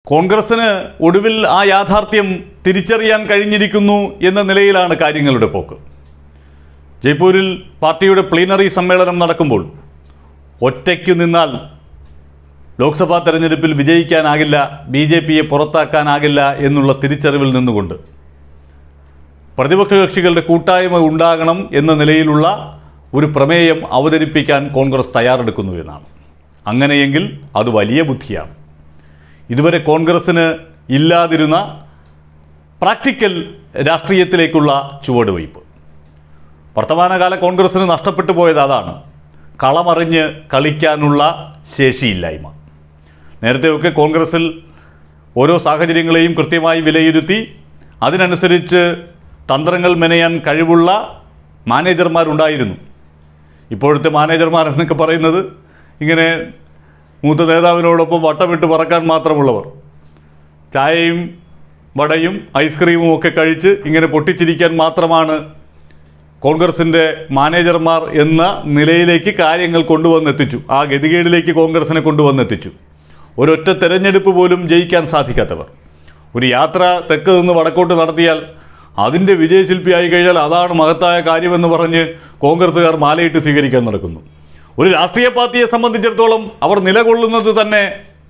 കോൺഗ്രസിന് ഒടുവിൽ ആ യാഥാർത്ഥ്യം തിരിച്ചറിയാൻ കഴിഞ്ഞിരിക്കുന്നു എന്ന നിലയിലാണ് കാര്യങ്ങളുടെ പോക്ക് ജയ്പൂരിൽ പാർട്ടിയുടെ പ്ലീനറി സമ്മേളനം നടക്കുമ്പോൾ ഒറ്റയ്ക്കു നിന്നാൽ ലോക്സഭാ തെരഞ്ഞെടുപ്പിൽ വിജയിക്കാനാകില്ല ബി ജെ പിയെ പുറത്താക്കാനാകില്ല എന്നുള്ള തിരിച്ചറിവിൽ നിന്നുകൊണ്ട് പ്രതിപക്ഷ കക്ഷികളുടെ കൂട്ടായ്മ ഉണ്ടാകണം എന്ന നിലയിലുള്ള ഒരു പ്രമേയം അവതരിപ്പിക്കാൻ കോൺഗ്രസ് തയ്യാറെടുക്കുന്നു എന്നാണ് അങ്ങനെയെങ്കിൽ അത് വലിയ ബുദ്ധിയാണ് ഇതുവരെ കോൺഗ്രസ്സിന് ഇല്ലാതിരുന്ന പ്രാക്ടിക്കൽ രാഷ്ട്രീയത്തിലേക്കുള്ള ചുവടുവയ്പ് വർത്തമാനകാല കോൺഗ്രസ്സിന് നഷ്ടപ്പെട്ടു പോയത് അതാണ് കളമറിഞ്ഞ് കളിക്കാനുള്ള ശേഷിയില്ലായ്മ നേരത്തെയൊക്കെ കോൺഗ്രസ്സിൽ ഓരോ സാഹചര്യങ്ങളെയും കൃത്യമായി വിലയിരുത്തി അതിനനുസരിച്ച് തന്ത്രങ്ങൾ മെനയാൻ കഴിവുള്ള മാനേജർമാരുണ്ടായിരുന്നു ഇപ്പോഴത്തെ മാനേജർമാർ എന്നൊക്കെ പറയുന്നത് ഇങ്ങനെ മൂത്ത നേതാവിനോടൊപ്പം വട്ടമിട്ട് പറക്കാൻ മാത്രമുള്ളവർ ചായയും വടയും ഐസ്ക്രീമും ഒക്കെ കഴിച്ച് ഇങ്ങനെ പൊട്ടിച്ചിരിക്കാൻ മാത്രമാണ് കോൺഗ്രസിൻ്റെ മാനേജർമാർ എന്ന നിലയിലേക്ക് കാര്യങ്ങൾ കൊണ്ടുവന്നെത്തിച്ചു ആ ഗതികേടിലേക്ക് കോൺഗ്രസിനെ കൊണ്ടുവന്നെത്തിച്ചു ഒരൊറ്റ തെരഞ്ഞെടുപ്പ് പോലും ജയിക്കാൻ സാധിക്കാത്തവർ ഒരു യാത്ര തെക്ക് നിന്ന് വടക്കോട്ട് നടത്തിയാൽ അതിൻ്റെ വിജയശില്പിയായി കഴിഞ്ഞാൽ അതാണ് മഹത്തായ കാര്യമെന്ന് പറഞ്ഞ് കോൺഗ്രസ്സുകാർ മാലയിട്ട് സ്വീകരിക്കാൻ നടക്കുന്നു ഒരു രാഷ്ട്രീയ പാർട്ടിയെ സംബന്ധിച്ചിടത്തോളം അവർ നിലകൊള്ളുന്നത് തന്നെ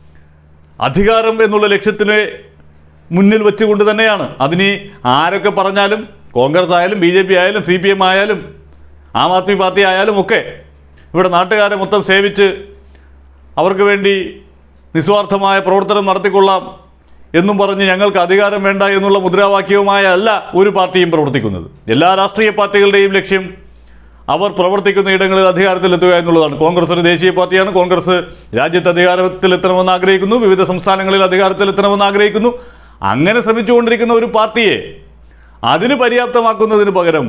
അധികാരം എന്നുള്ള ലക്ഷ്യത്തിനെ മുന്നിൽ വെച്ചുകൊണ്ട് തന്നെയാണ് അതിന് ആരൊക്കെ പറഞ്ഞാലും കോൺഗ്രസ് ആയാലും ബി ജെ പി ആയാലും സി പി എം ആയാലും ആം ആദ്മി പാർട്ടി ആയാലും ഒക്കെ ഇവിടെ നാട്ടുകാരെ മൊത്തം സേവിച്ച് അവർക്ക് വേണ്ടി നിസ്വാർത്ഥമായ പ്രവർത്തനം നടത്തിക്കൊള്ളാം എന്നും പറഞ്ഞ് ഞങ്ങൾക്ക് അധികാരം വേണ്ട എന്നുള്ള മുദ്രാവാക്യവുമായ അല്ല ഒരു പാർട്ടിയും പ്രവർത്തിക്കുന്നത് എല്ലാ രാഷ്ട്രീയ പാർട്ടികളുടെയും ലക്ഷ്യം അവർ പ്രവർത്തിക്കുന്ന ഇടങ്ങളിൽ അധികാരത്തിലെത്തുക എന്നുള്ളതാണ് കോൺഗ്രസ് ഒരു ദേശീയ പാർട്ടിയാണ് കോൺഗ്രസ് രാജ്യത്ത് അധികാരത്തിലെത്തണമെന്ന് ആഗ്രഹിക്കുന്നു വിവിധ സംസ്ഥാനങ്ങളിൽ അധികാരത്തിലെത്തണമെന്ന് ആഗ്രഹിക്കുന്നു അങ്ങനെ ശ്രമിച്ചുകൊണ്ടിരിക്കുന്ന ഒരു പാർട്ടിയെ അതിന് പര്യാപ്തമാക്കുന്നതിന് പകരം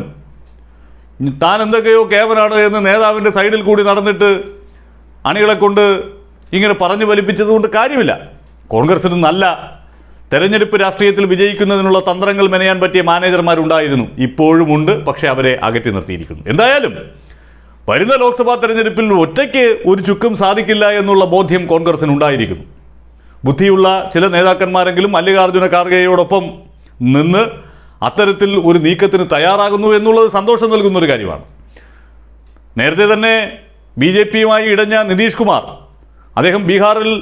താൻ എന്തൊക്കെയോ കേവനാണ് എന്ന് നേതാവിൻ്റെ സൈഡിൽ കൂടി നടന്നിട്ട് അണികളെ കൊണ്ട് ഇങ്ങനെ പറഞ്ഞു വലിപ്പിച്ചത് കൊണ്ട് കാര്യമില്ല കോൺഗ്രസിന് നല്ല തെരഞ്ഞെടുപ്പ് രാഷ്ട്രീയത്തിൽ വിജയിക്കുന്നതിനുള്ള തന്ത്രങ്ങൾ മെനയാൻ പറ്റിയ മാനേജർമാരുണ്ടായിരുന്നു ഇപ്പോഴും ഉണ്ട് പക്ഷേ അവരെ അകറ്റി നിർത്തിയിരിക്കുന്നു എന്തായാലും വരുന്ന ലോക്സഭാ തെരഞ്ഞെടുപ്പിൽ ഒറ്റയ്ക്ക് ഒരു ചുക്കും സാധിക്കില്ല എന്നുള്ള ബോധ്യം കോൺഗ്രസിന് ഉണ്ടായിരിക്കുന്നു ബുദ്ധിയുള്ള ചില നേതാക്കന്മാരെങ്കിലും മല്ലികാർജ്ജുന ഖാർഗെയോടൊപ്പം നിന്ന് അത്തരത്തിൽ ഒരു നീക്കത്തിന് തയ്യാറാകുന്നു എന്നുള്ളത് സന്തോഷം നൽകുന്ന ഒരു കാര്യമാണ് നേരത്തെ തന്നെ ബി ജെ പിയുമായി ഇടഞ്ഞ നിതീഷ് കുമാർ അദ്ദേഹം ബീഹാറിൽ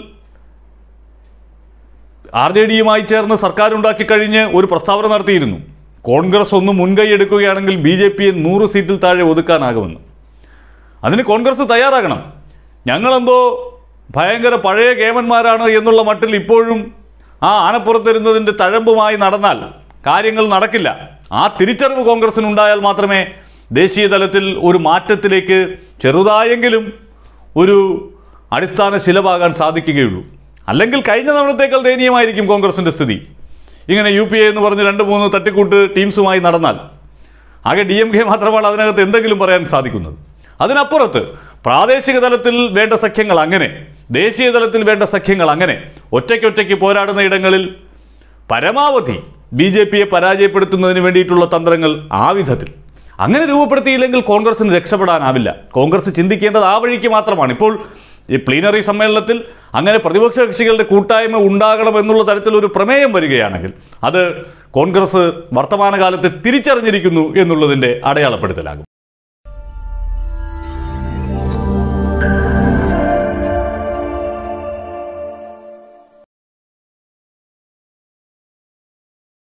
ആർ ജെ ഡിയുമായി ചേർന്ന് സർക്കാർ ഉണ്ടാക്കി കഴിഞ്ഞ് ഒരു പ്രസ്താവന നടത്തിയിരുന്നു കോൺഗ്രസ് ഒന്ന് മുൻകൈ എടുക്കുകയാണെങ്കിൽ ബി ജെ പിയെ നൂറ് സീറ്റിൽ താഴെ ഒതുക്കാനാകുമെന്ന് അതിന് കോൺഗ്രസ് തയ്യാറാകണം ഞങ്ങളെന്തോ ഭയങ്കര പഴയ കേമന്മാരാണ് എന്നുള്ള മട്ടിൽ ഇപ്പോഴും ആ ആനപ്പുറത്തിരുന്നതിൻ്റെ തഴമ്പുമായി നടന്നാൽ കാര്യങ്ങൾ നടക്കില്ല ആ തിരിച്ചറിവ് കോൺഗ്രസിനുണ്ടായാൽ മാത്രമേ ദേശീയ തലത്തിൽ ഒരു മാറ്റത്തിലേക്ക് ചെറുതായെങ്കിലും ഒരു അടിസ്ഥാന ശിലപാകാൻ സാധിക്കുകയുള്ളൂ അല്ലെങ്കിൽ കഴിഞ്ഞ തവണത്തേക്കാൾ ദയനീയമായിരിക്കും കോൺഗ്രസിൻ്റെ സ്ഥിതി ഇങ്ങനെ യു പി എ എന്ന് പറഞ്ഞ് രണ്ട് മൂന്ന് തട്ടിക്കൂട്ട് ടീംസുമായി നടന്നാൽ ആകെ ഡി എം കെ മാത്രമാണ് അതിനകത്ത് എന്തെങ്കിലും പറയാൻ സാധിക്കുന്നത് അതിനപ്പുറത്ത് പ്രാദേശിക തലത്തിൽ വേണ്ട സഖ്യങ്ങൾ അങ്ങനെ ദേശീയ തലത്തിൽ വേണ്ട സഖ്യങ്ങൾ അങ്ങനെ ഒറ്റയ്ക്കൊറ്റയ്ക്ക് പോരാടുന്ന ഇടങ്ങളിൽ പരമാവധി ബി ജെ പിയെ പരാജയപ്പെടുത്തുന്നതിന് വേണ്ടിയിട്ടുള്ള തന്ത്രങ്ങൾ ആ വിധത്തിൽ അങ്ങനെ രൂപപ്പെടുത്തിയില്ലെങ്കിൽ കോൺഗ്രസിന് രക്ഷപ്പെടാനാവില്ല കോൺഗ്രസ് ചിന്തിക്കേണ്ടത് ആ വഴിക്ക് മാത്രമാണ് ഇപ്പോൾ ഈ പ്ലീനറി സമ്മേളനത്തിൽ അങ്ങനെ പ്രതിപക്ഷ കക്ഷികളുടെ കൂട്ടായ്മ ഉണ്ടാകണം എന്നുള്ള തരത്തിൽ ഒരു പ്രമേയം വരികയാണെങ്കിൽ അത് കോൺഗ്രസ് വർത്തമാനകാലത്ത് തിരിച്ചറിഞ്ഞിരിക്കുന്നു എന്നുള്ളതിൻ്റെ അടയാളപ്പെടുത്തലാകും